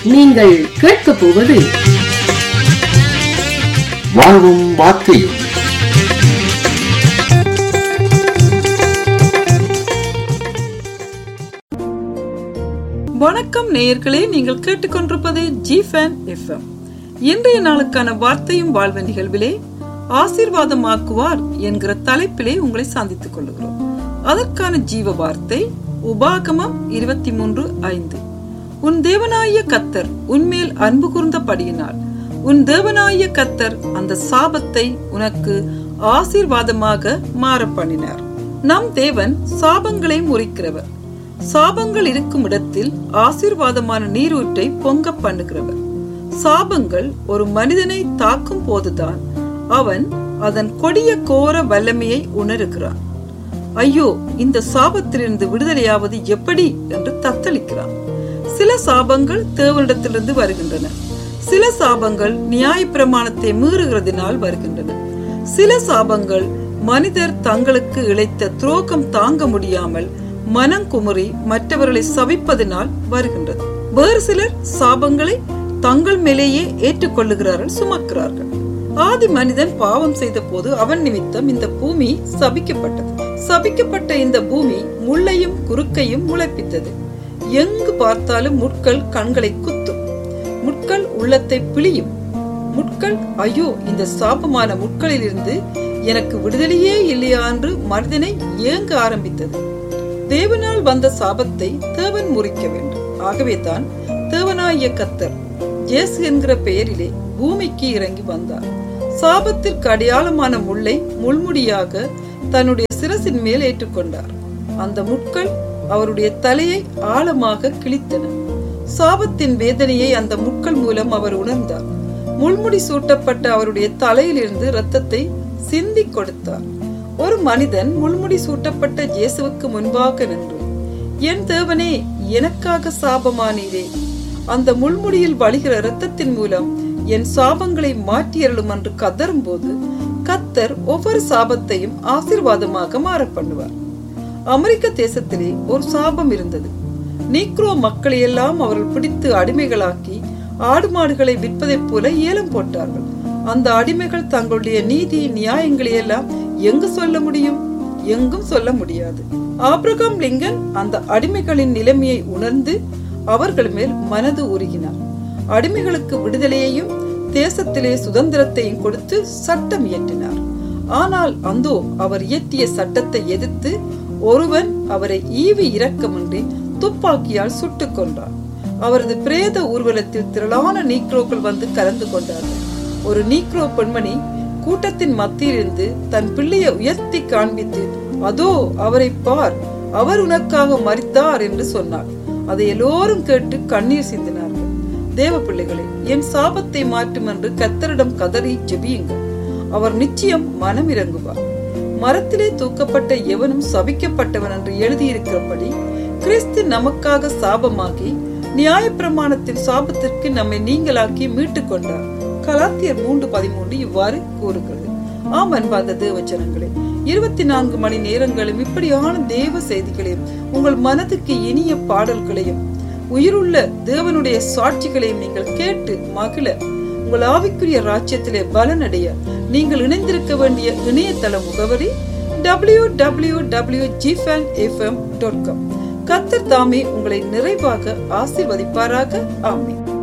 நீங்கள் கேட்கப் போவது வாழ்வும் வார்த்தையும் வணக்கம் நேயர்களே நீங்கள் கேட்டுக்கொண்டிருப்பது ஜி ஃபேன் எஃப்எம் இன்றைய நாளுக்கான வார்த்தையும் வாழ்வு நிகழ்விலே ஆசீர்வாதமாக்குவார் என்கிற தலைப்பிலே உங்களை சந்தித்துக் கொள்கிறோம் அதற்கான ஜீவ வார்த்தை உபாகமம் இருபத்தி மூன்று ஐந்து உன் தேவனாய கத்தர் உன்மேல் அன்பு கூர்ந்தபடியினால் உன் தேவனாய கத்தர் அந்த சாபத்தை உனக்கு ஆசீர்வாதமாக மாற பண்ணினார் நம் தேவன் சாபங்களை முறிக்கிறவர் சாபங்கள் இருக்கும் இடத்தில் ஆசீர்வாதமான நீரூற்றை பொங்க பண்ணுகிறவர் சாபங்கள் ஒரு மனிதனை தாக்கும் போதுதான் அவன் அதன் கொடிய கோர வல்லமையை உணருகிறான் ஐயோ இந்த சாபத்திலிருந்து விடுதலையாவது எப்படி என்று தத்தளிக்கிறான் சில சாபங்கள் தேவனிடத்திலிருந்து வருகின்றன சில சாபங்கள் நியாய பிரமாணத்தை மீறுகிறதினால் வருகின்றன சில சாபங்கள் மனிதர் தங்களுக்கு இழைத்த துரோகம் தாங்க முடியாமல் மனங்குமுறி மற்றவர்களை சபிப்பதனால் வருகின்றது வேறு சிலர் சாபங்களை தங்கள் மேலேயே ஏற்றுக்கொள்ளுகிறார்கள் சுமக்கிறார்கள் ஆதி மனிதன் பாவம் செய்த போது அவன் நிமித்தம் இந்த பூமி சபிக்கப்பட்டது சபிக்கப்பட்ட இந்த பூமி முள்ளையும் குறுக்கையும் முளைப்பித்தது எங்கு பார்த்தாலும் முட்கள் கண்களை குத்தும் முட்கள் உள்ளத்தை பிழியும் முட்கள் ஐயோ இந்த சாபமான முட்களிலிருந்து எனக்கு விடுதலையே இல்லையா என்று மனிதனை ஏங்க ஆரம்பித்தது தேவனால் வந்த சாபத்தை தேவன் முறிக்க வேண்டும் ஆகவே தான் தேவனாய கத்தர் ஜேசு என்கிற பெயரிலே பூமிக்கு இறங்கி வந்தார் சாபத்திற்கு அடையாளமான முள்ளை முள்முடியாக தன்னுடைய சிரசின் மேல் ஏற்றுக்கொண்டார் அந்த முட்கள் அவருடைய தலையை ஆழமாக கிழித்தன சாபத்தின் வேதனையை அந்த முட்கள் மூலம் அவர் உணர்ந்தார் முள்முடி சூட்டப்பட்ட அவருடைய தலையிலிருந்து இரத்தத்தை சிந்தி கொடுத்தார் ஒரு மனிதன் முள்முடி சூட்டப்பட்ட இயேசுவுக்கு முன்பாக நின்று என் தேவனே எனக்காக சாபமானீரே அந்த முள்முடியில் வழிகிற இரத்தத்தின் மூலம் என் சாபங்களை மாற்றியருளும் என்று கதரும் போது கத்தர் ஒவ்வொரு சாபத்தையும் ஆசிர்வாதமாக மாற பண்ணுவார் அமெரிக்க தேசத்திலே ஒரு சாபம் இருந்தது நீக்ரோ மக்களை எல்லாம் அவர்கள் பிடித்து அடிமைகளாக்கி ஆடு மாடுகளை விற்பதைப் போல ஏலம் போட்டார்கள் அந்த அடிமைகள் தங்களுடைய நீதி நியாயங்களை எல்லாம் எங்கு சொல்ல முடியும் எங்கும் சொல்ல முடியாது ஆப்ரகாம் லிங்கன் அந்த அடிமைகளின் நிலைமையை உணர்ந்து அவர்கள் மேல் மனது உருகினார் அடிமைகளுக்கு விடுதலையையும் தேசத்திலே சுதந்திரத்தையும் கொடுத்து சட்டம் இயற்றினார் ஆனால் அந்தோ அவர் இயற்றிய சட்டத்தை எதிர்த்து ஒருவன் அவரை ஈவி இரக்கமின்றி துப்பாக்கியால் சுட்டுக் கொண்டார் அவரது பிரேத ஊர்வலத்தில் திரளான நீக்ரோக்கள் வந்து கலந்து கொண்டார்கள் ஒரு நீக்ரோ பெண்மணி கூட்டத்தின் மத்தியிலிருந்து தன் பிள்ளையை உயர்த்தி காண்பித்து அதோ அவரை பார் அவர் உனக்காக மறித்தார் என்று சொன்னார் அதை எல்லோரும் கேட்டு கண்ணீர் சிந்தினார்கள் தேவ பிள்ளைகளே என் சாபத்தை மாற்றும் என்று கத்தரிடம் கதறி ஜெபியுங்கள் அவர் நிச்சயம் மனம் இறங்குவார் மரத்திலே தூக்கப்பட்ட எவனும் சபிக்கப்பட்டவன் என்று எழுதியிருக்கிறபடி கிறிஸ்து நமக்காக சாபமாகி நியாயப்பிரமாணத்தின் சாபத்திற்கு நம்மை நீங்களாக்கி மீட்டுக் கொண்டார் கலாத்தியர் மூன்று பதிமூன்று இவ்வாறு கூறுகிறது ஆம் அன்பார்ந்த தேவச்சனங்களே இருபத்தி நான்கு மணி நேரங்களும் இப்படியான தேவ செய்திகளையும் உங்கள் மனதுக்கு இனிய பாடல்களையும் உயிருள்ள தேவனுடைய சாட்சிகளையும் நீங்கள் கேட்டு மகிழ உங்கள் ஆவிக்குரிய ராஜ்யத்திலே பலனடைய நீங்கள் இணைந்திருக்க வேண்டிய இணையதள முகவரி டபிள்யூ டபிள்யூ டபிள்யூ ஜிஃபேன் எஃப்எம் டாட் காம் கத்தர் தாமே உங்களை நிறைவாக ஆசிர்வதிப்பாராக ஆமீன்